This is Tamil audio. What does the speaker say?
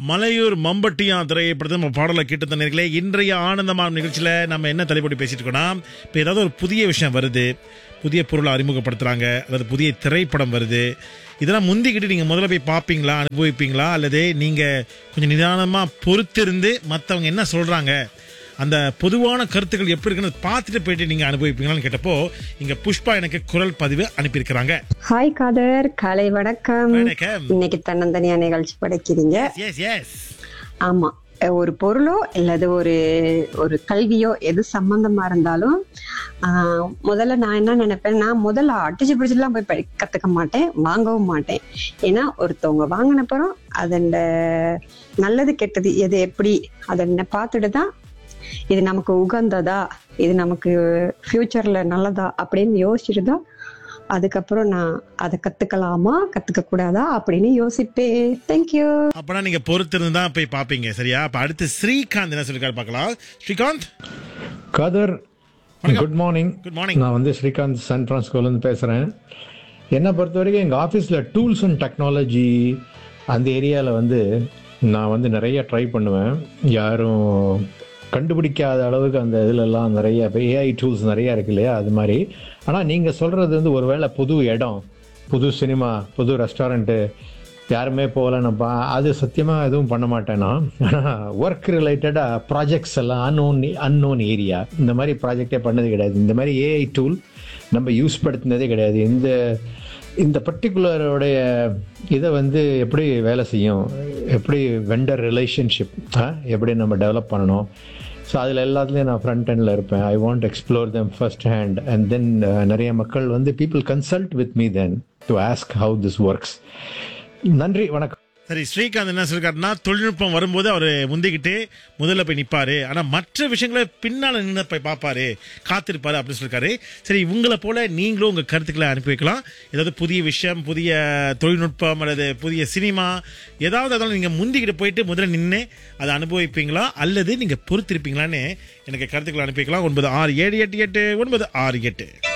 மலையூர் மம்பட்டியா திரைப்படத்தை நம்ம பாடலை கேட்டு தந்தீர்களே இன்றைய ஆனந்தமான நிகழ்ச்சியில் நம்ம என்ன தலைப்படி பேசிட்டு இருக்கோம்னா இப்போ ஏதாவது ஒரு புதிய விஷயம் வருது புதிய பொருளை அறிமுகப்படுத்துகிறாங்க அல்லது புதிய திரைப்படம் வருது இதெல்லாம் முந்திக்கிட்டு நீங்கள் முதல்ல போய் பார்ப்பீங்களா அனுபவிப்பீங்களா அல்லது நீங்கள் கொஞ்சம் நிதானமாக பொறுத்திருந்து மற்றவங்க என்ன சொல்கிறாங்க அந்த பொதுவான கருத்துக்கள் எப்படி இருக்குன்னு பார்த்துட்டு போயிட்டு நீங்கள் அனுபவிப்பீங்களான்னு கேட்டப்போ இங்கே புஷ்பா எனக்கு குரல் பதிவு அனுப்பியிருக்கிறாங்க ஹாய் காதர் காலை வணக்கம் வணக்கம் இன்னைக்கு தன்னந்தனியா நிகழ்ச்சி படைக்கிறீங்க எஸ் எஸ் ஆமா ஒரு பொருளோ இல்லது ஒரு ஒரு கல்வியோ எது சம்பந்தமா இருந்தாலும் ஆஹ், முதல்ல நான் என்ன நினைப்பேன் நான் முதல்ல அடிச்சு பிடிச்சுலாம் போய் படி- கத்துக்க மாட்டேன் வாங்கவும் மாட்டேன் ஏன்னா ஒருத்தவங்க வாங்கினப்புறம் அதோட நல்லது கெட்டது எது எப்படி அதை பார்த்துட்டு தான் இது நமக்கு உகந்ததா இது நமக்கு ஃபியூச்சர்ல நல்லதா அப்படின்னு யோசிச்சுட்டு தான் அதுக்கப்புறம் நான் அதை கத்துக்கலாமா கத்துக்க கூடாதா அப்படின்னு யோசிப்பேன் தேங்க்யூ அப்பனா நீங்க பொறுத்திருந்து தான் போய் பாப்பீங்க சரியா அப்ப அடுத்து ஸ்ரீகாந்த் என்ன சொல்லிருக்காரு பார்க்கலாம் ஸ்ரீகாந்த் கதர் குட் மார்னிங் குட் மார்னிங் நான் வந்து ஸ்ரீகாந்த் சான் பிரான்ஸ்கோலேருந்து பேசுகிறேன் என்னை பொறுத்த வரைக்கும் எங்கள் ஆஃபீஸில் டூல்ஸ் அண்ட் டெக்னாலஜி அந்த ஏரியாவில் வந்து நான் வந்து நிறைய ட்ரை பண்ணுவேன் யாரும் கண்டுபிடிக்காத அளவுக்கு அந்த இதிலெல்லாம் நிறைய இப்போ ஏஐ டூல்ஸ் நிறைய இருக்கு இல்லையா அது மாதிரி ஆனால் நீங்கள் சொல்கிறது வந்து ஒருவேளை புது இடம் புது சினிமா புது ரெஸ்டாரண்ட்டு யாருமே போகலன்னப்பா அது சத்தியமாக எதுவும் பண்ண மாட்டேன்னா ஆனால் ஒர்க் ரிலேட்டடாக ப்ராஜெக்ட்ஸ் எல்லாம் அன்னோன் அன்னோன் ஏரியா இந்த மாதிரி ப்ராஜெக்டே பண்ணது கிடையாது இந்த மாதிரி ஏஐ டூல் நம்ம யூஸ் படுத்தினதே கிடையாது இந்த இந்த பர்டிகுலருடைய இதை வந்து எப்படி வேலை செய்யும் எப்படி வெண்டர் ரிலேஷன்ஷிப் எப்படி நம்ம டெவலப் பண்ணணும் ஸோ அதில் எல்லாத்துலேயும் நான் ஃப்ரண்ட் எண்டில் இருப்பேன் I want explore them first hand and then நிறைய மக்கள் வந்து people consult with me then to ask how this works நன்றி வணக்கம் சரி ஸ்ரீகாந்த் என்ன சொல்லிருக்காருன்னா தொழில்நுட்பம் வரும்போது அவர் முந்திக்கிட்டு முதல்ல போய் நிப்பாரு ஆனா மற்ற விஷயங்களை பின்னால நின்று போய் பார்ப்பாரு காத்திருப்பாரு அப்படின்னு சொல்லிருக்காரு சரி உங்களை போல நீங்களும் உங்க கருத்துக்களை அனுப்பி வைக்கலாம் ஏதாவது புதிய விஷயம் புதிய தொழில்நுட்பம் அல்லது புதிய சினிமா ஏதாவது அதெல்லாம் நீங்க முந்திக்கிட்டு போயிட்டு முதல்ல நின்று அதை அனுபவிப்பீங்களா அல்லது நீங்க பொறுத்திருப்பீங்களான்னு எனக்கு கருத்துக்களை அனுப்பி வைக்கலாம் ஒன்பது ஆறு ஏழு எட்டு எட்டு ஒன்பது ஆறு எட்டு